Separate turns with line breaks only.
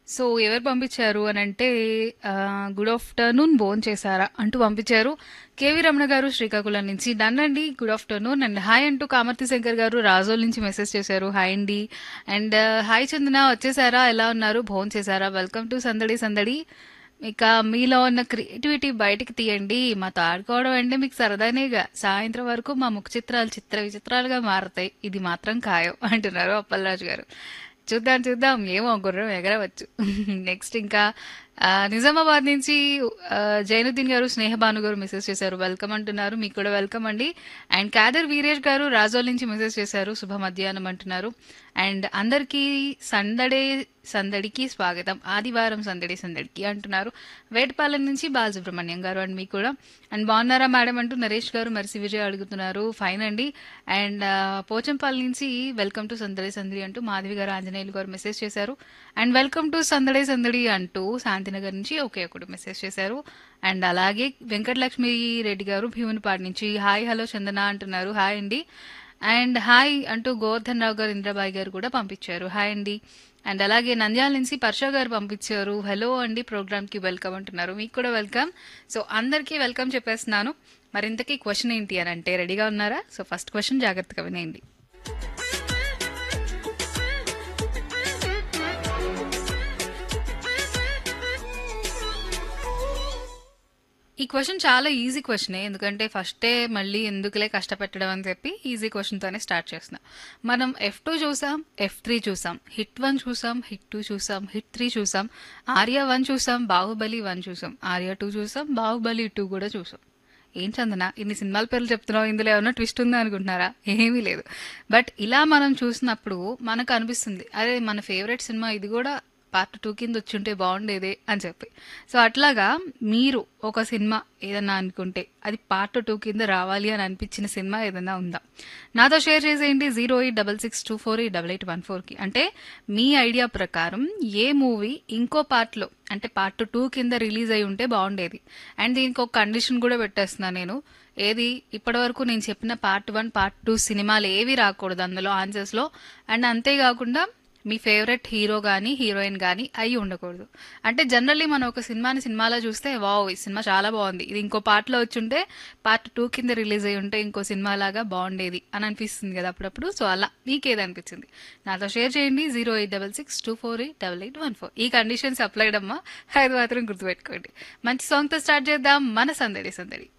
so ఎవరు పంపించారు అని అంటే గుడ్ ఆఫ్టర్నూన్ భోన్ చేశారా అంటూ పంపించారు కేవీ రమణ గారు శ్రీకాకుళం నుంచి డన్ అండి గుడ్ ఆఫ్టర్నూన్ అండ్ హాయ్ అంటూ కామర్తి శంకర్ గారు రాజోల్ నుంచి మెసేజ్ చేశారు హాయ్ అండి అండ్ హాయ్ చందన వచ్చేసారా ఎలా ఉన్నారు భోన్ చేశారా వెల్కమ్ టు సందడి సందడి ఇక మీలో ఉన్న క్రియేటివిటీ బయటికి తీయండి మాతో ఆడుకోవడం అంటే మీకు సరదానేగా సాయంత్రం వరకు మా ముఖ చిత్రాలు చిత్ర విచిత్రాలుగా మారతాయి ఇది మాత్రం ఖాయం అంటున్నారు అప్పలరాజు గారు చూద్దాం చూద్దాం ఏమో గుర్రం ఎగరవచ్చు నెక్స్ట్ ఇంకా ఆ, నిజామాబాద్ నుంచి ఆ, జైనుద్దీన్ గారు స్నేహభాను గారు మెసేజ్ చేశారు వెల్కమ్ అంటున్నారు మీకు కూడా వెల్కమ్ అండి అండ్ కాదర్ వీరేష్ గారు రాజోల్ నుంచి మెసేజ్ చేశారు శుభ మధ్యాహ్నం అంటున్నారు అండ్ అందరికీ సందడే సందడికి స్వాగతం ఆదివారం సందడి సందడికి అంటున్నారు వేటపాలెం నుంచి బాలసుబ్రహ్మణ్యం గారు అండ్ మీకు కూడా అండ్ బాగున్నారా మేడం అంటూ నరేష్ గారు మరిసి విజయ్ అడుగుతున్నారు ఫైన్ అండి అండ్ ఆ, పోచంపల్లి నుంచి వెల్కమ్ టు సందడి సందడి అంటూ మాధవి గారు ఆంజనేయులు గారు మెసేజ్ చేశారు అండ్ వెల్కమ్ టు సందడి సందడి అంటూ శాంతినగర్ నుంచి ఒకే ఒకటి మెసేజ్ చేశారు అండ్ అలాగే వెంకటలక్ష్మి రెడ్డి గారు భీమునిపాడు నుంచి హాయ్ హలో చందన అంటున్నారు హాయ్ అండి అండ్ హాయ్ అంటూ గోవర్ధన్ రావు గారు ఇంద్రబాయ్ గారు కూడా పంపించారు హాయ్ అండి అండ్ అలాగే నంద్యాల నుంచి పర్ష గారు పంపించారు హలో అండి ప్రోగ్రామ్కి వెల్కమ్ అంటున్నారు మీకు కూడా వెల్కమ్ సో అందరికీ వెల్కమ్ చెప్పేస్తున్నాను మరింతకీ క్వశ్చన్ ఏంటి అని అంటే రెడీగా ఉన్నారా సో ఫస్ట్ క్వశ్చన్ జాగ్రత్తగా వినేయండి ఈ క్వశ్చన్ చాలా ఈజీ క్వశ్చనే ఎందుకంటే ఫస్టే మళ్ళీ ఎందుకులే కష్టపెట్టడం అని చెప్పి ఈజీ క్వశ్చన్తోనే స్టార్ట్ చేస్తున్నాం మనం ఎఫ్ టూ చూసాం ఎఫ్ త్రీ చూసాం హిట్ వన్ చూసాం హిట్ టూ చూసాం హిట్ త్రీ చూసాం ఆర్య వన్ చూసాం బాహుబలి వన్ చూసాం ఆర్య టూ చూసాం బాహుబలి టూ కూడా చూసాం ఏం చందన ఇన్ని సినిమాల పేర్లు చెప్తున్నావు ఇందులో ఏమన్నా ట్విస్ట్ ఉందా అనుకుంటున్నారా ఏమీ లేదు బట్ ఇలా మనం చూసినప్పుడు మనకు అనిపిస్తుంది అదే మన ఫేవరెట్ సినిమా ఇది కూడా పార్ట్ టూ కింద వచ్చుంటే బాగుండేదే అని చెప్పి సో అట్లాగా మీరు ఒక సినిమా ఏదన్నా అనుకుంటే అది పార్ట్ టూ కింద రావాలి అని అనిపించిన సినిమా ఏదైనా ఉందా నాతో షేర్ చేసేయండి zero eight double six two four eight double eight one ఫోర్కి అంటే మీ ఐడియా ప్రకారం ఏ మూవీ ఇంకో పార్ట్లో అంటే పార్ట్ టూ కింద రిలీజ్ అయి ఉంటే బాగుండేది అండ్ దీనికి ఒక కండిషన్ కూడా పెట్టేస్తున్నా నేను ఏది ఇప్పటివరకు నేను చెప్పిన పార్ట్ వన్ పార్ట్ టూ సినిమాలు ఏవి రాకూడదు అందులో ఆన్సర్స్లో అండ్ అంతేకాకుండా మీ ఫేవరెట్ హీరో కానీ హీరోయిన్ కానీ అయి ఉండకూడదు అంటే జనరల్లీ మనం ఒక సినిమాని సినిమాలో చూస్తే వావ్ ఈ సినిమా చాలా బాగుంది ఇది ఇంకో పార్ట్లో వచ్చి ఉంటే పార్ట్ టూ కింద రిలీజ్ అయి ఉంటే ఇంకో సినిమా లాగా బాగుండేది అని అనిపిస్తుంది కదా అప్పుడప్పుడు సో అలా మీకేది అనిపించింది నాతో షేర్ చేయండి zero eight double six two four eight double eight one four ఈ కండిషన్స్ అప్లైడ్ అమ్మా అది మాత్రం గుర్తుపెట్టుకోండి మంచి సాంగ్తో స్టార్ట్ చేద్దాం మన సందడి సందడి